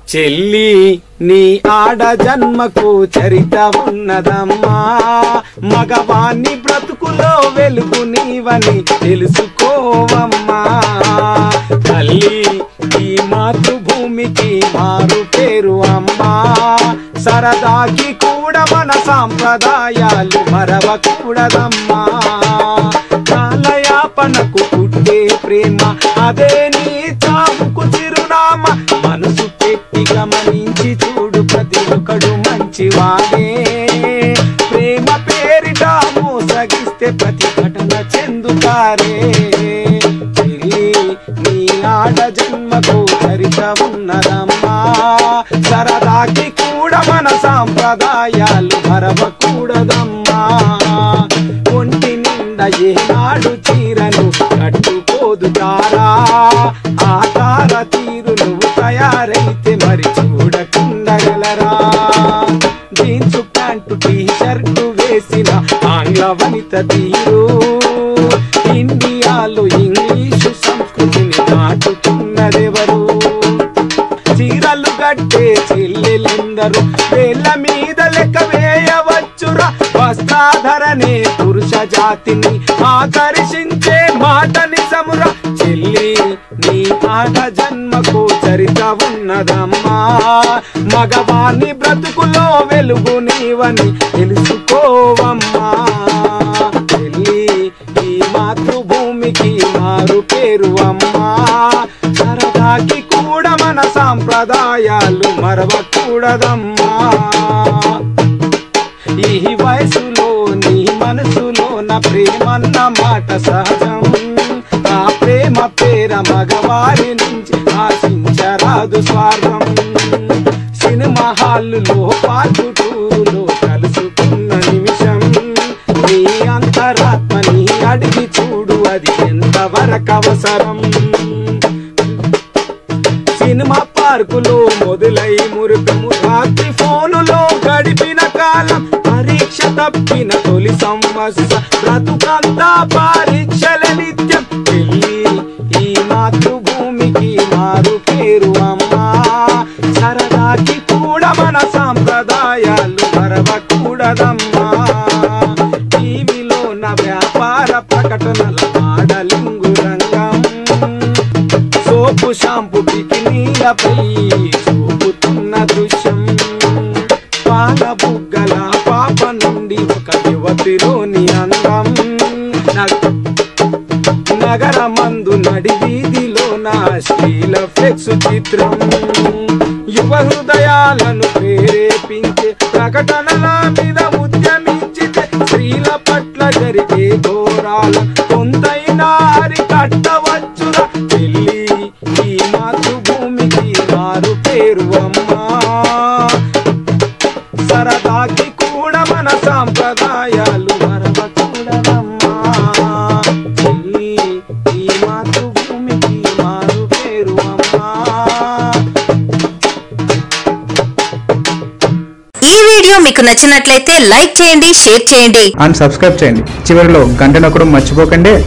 చెల్లి నీ ఆడ జన్మకు చరిత ఉన్నదమ్మా మగవాణ్ణి బ్రతుకులో వెలుగు నీవని తెలుసుకోవమ్మా తల్లి ఈ మాతృభూమికి మారు పేరు అమ్మా సరదాకి కూడా మన సాంప్రదాయాలు మరవకూడదమ్మా కాలయాపనకు పుట్టే ప్రేమ అదే నీ చావుకు చిరునామ మనసు పెట్టి గమనించి చూడు ప్రతి ఒక్కడు మంచివాడే ప్రేమ పేరిట మోసగిస్తే ప్రతిఘటన చెందుతారే చెల్లి నీ ఆడ జన్మకు చరిత ఉన్నదమ్మా సరదాకి కూడా మన సాంప్రదాయాలు మరవకూడదమ్మా ఒంటి నిండా ఏనాడు చీరను కట్టుకోదు తారా ఆ తార తీరు నువ్వు తయారైతే మరి చూడకుండగలరా జీన్స్ ప్యాంటు టీ షర్టు వేసిన ఆంగ్ల వనిత తీరు ఇండియాలో ఇంగ్లీషు సంస్కృతిని దాటుతున్నదెవరు చీరలు కట్టే చెల్లెలెందరూ వేళ్ళ మీద లెక్క వేయవచ్చురా వస్త్రాధరణే పురుష జాతిని ఆకర్షించే మాట నిజమురా చెల్లి నీ ఆట జన్మకు చరిత ఉన్నదమ్మా మగవాణ్ణి బ్రతుకులో వెలుగు నీవని తెలుసుకోవమ్మా చెల్లి ఈ మాతృభూమికి మారు పేరు అమ్మా సరదాకి కూడా మన సాంప్రదాయాలు మరవకూడదమ్మా ఈ వయసులో నీ మనసులో నా ప్రేమన్న మాట సహజం ఆ ప్రేమ పేర మగవారి నుంచి ఆశించరాదు స్వార్థం సినిమా హాలులో పార్కు టూరులో కలుసుకున్న నిమిషం నీ అంతరాత్మని అడిగి చూడు అది ఎంతవరకు అవసరం సినిమా పార్కులో మొదలై మురుగము రాత్రి ఫోనులో గడిపిన కాలం పరీక్ష తప్పిన తొలి సంవత్సర బ్రతుకంతా పరీక్షల నిత్యం పెళ్ళి ఈ మాతృభూమికి మారు పేరు అమ్మా సరదాకి కూడా మన సాంప్రదాయాలు మరవకూడదమ్మా టీవీలో నా వ్యాపార ప్రకటనల ఆడలింగు రంగం సోపు షాంపు బికినీలపై చూపుతున్న దృశ్యం పాల బుగ్గల పాప నుండి ఒక యువతిలోని అందం నగ- నగరమందు నడి వీధిలో నా శ్రీల ఫ్లెక్స్ చిత్రం యువ హృదయాలను ప్రేరేపించే ప్రకటనల మీద ఉద్యమించితే స్త్రీల పట్ల జరిగే ఘోరాల కొంతైనా అరికట్టవచ్చురా చెల్లి ఈ మాతృభూమికి మారు పేరు అమ్మా సరదాకి కూడా మన సాంప్రదాయాలు మరవకూడదమ్మా చెల్లి ఈ మాతృభూమికి మారు పేరు అమ్మా ఈ వీడియో మీకు నచ్చినట్లయితే లైక్ చేయండి షేర్ చేయండి అండ్ సబ్స్క్రైబ్ చేయండి చివరిలో గంట నొక్కడం మర్చిపోకండి